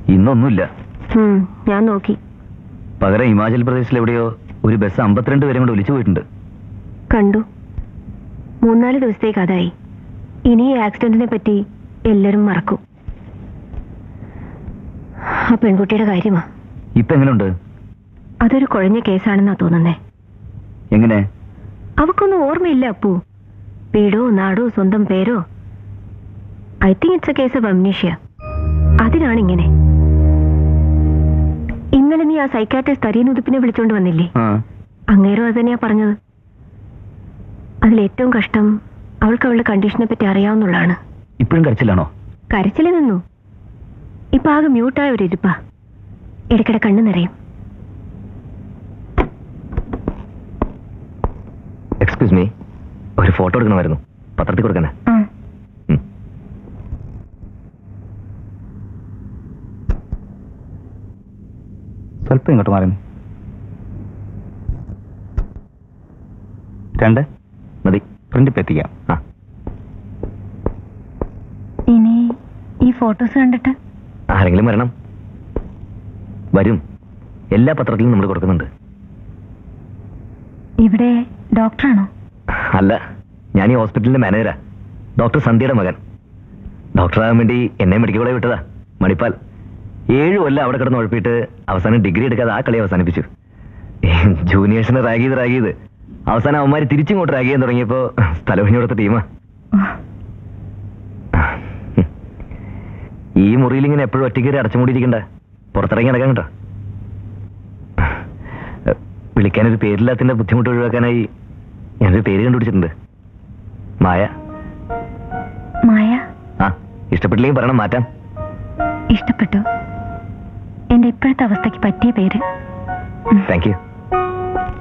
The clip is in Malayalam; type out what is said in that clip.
ഇന്നൊന്നുമില്ല ഉം, ഞാൻ നോക്കി പകരം ഹിമാചൽ പ്രദേശിൽ എവിടെയോ ഒരു ബസ് അമ്പത്തിരണ്ട് പേരും കൂടെ ഒലിച്ചു പോയിട്ടുണ്ട് കണ്ടു മൂന്നാല് ദിവസത്തേക്ക് അതായി ഇനി ഈ ആക്സിഡന്റിനെ പറ്റി എല്ലാരും മറക്കും ആ പെൺകുട്ടിയുടെ കാര്യമാ ഇപ്പൊ എങ്ങനെയുണ്ട് അതൊരു കുഴഞ്ഞ കേസാണെന്നാ തോന്നുന്നേ എങ്ങനെ അവക്കൊന്നും ഓർമ്മയില്ല അപ്പു വീടോ നാടോ സ്വന്തം പേരോ I think it's a case of amnesia അതിനാണ് ഇങ്ങനെ ഇന്നലെ നീ ആ സൈക്കാട്രിസ്റ്റ് തരീനുതുപ്പിനെ വിളിച്ചോണ്ട് വന്നില്ലേ ആ അങ്ങേരും അത് തന്നെയാ പറഞ്ഞത് അതിലേറ്റവും കഷ്ടം അവൾക്ക് അവളുടെ കണ്ടീഷനെ പറ്റി അറിയാവുന്നുള്ളതാണ് ഇപ്പോഴും കരച്ചിലാണോ കരച്ചില് നിന്നു ഇപ്പൊ ആകെ മ്യൂട്ടായ ഒരു ഇരിപ്പാ ഇടയ്ക്കിടെ കണ്ണു നിറയും എക്സ്ക്യൂസ് മീ ഒരു ഫോട്ടോ എടുക്കണമായിരുന്നു പത്രത്തിൽ കൊടുക്കണേ ഉം. സ്വല്പം ഇങ്ങോട്ട് മാറി രണ്ട് മതി പ്രിന്റ് ഇപ്പം എത്തിക്കാം ആ ഇനി ഈ ഫോട്ടോസ് കണ്ടിട്ട് ആരെങ്കിലും വരണം വരും എല്ലാ പത്രത്തിലും നമ്മൾ കൊടുക്കുന്നുണ്ട് ഇവിടെ ഡോക്ടറാണോ അല്ല ഞാൻ ഈ ഹോസ്പിറ്റലിന്റെ മാനേജരാ ഡോക്ടർ സന്ധ്യയുടെ മകൻ ഡോക്ടറാകാൻ വേണ്ടി എന്നെ മെഡിക്കൽ കോളേജ് വിട്ടതാ മണിപ്പാൽ ഏഴ് കൊല്ലം അവിടെ കിടന്ന് ഉഴപ്പിയിട്ട് അവസാനം ഡിഗ്രി എടുക്കാതെ ആ കളി അവസാനിപ്പിച്ചു ജൂനിയേഴ്സിനെ റാഗ് ചെയ്ത് റാഗ് ചെയ്ത് അവസാനം അവന്മാര് തിരിച്ചിങ്ങോട്ട് റാഗ് ചെയ്യാൻ തുടങ്ങിയപ്പോ സ്ഥലമൊഴിഞ്ഞു കൊടുത്ത ടീമാ ഈ മുറിയിൽ ഇങ്ങനെ എപ്പോഴും ഒറ്റയ്ക്കേറി അടച്ചുമൂടിയിരിക്കണ്ട പുറത്തിറങ്ങി നടക്കാൻ കേട്ടോ വിളിക്കാനൊരു പേരില്ലാത്തതിന്റെ ബുദ്ധിമുട്ട് ഒഴിവാക്കാനായി ഞാനൊരു പേര് കണ്ടുപിടിച്ചിട്ടുണ്ട് മായ മായ ആ ഇഷ്ടപ്പെട്ടില്ലെങ്കിൽ പറയണം മാറ്റാം ഇഷ്ടപ്പെട്ടു എന്റെ ഇപ്പോഴത്തെ അവസ്ഥയ്ക്ക് പറ്റിയ പേര് താങ്ക് യു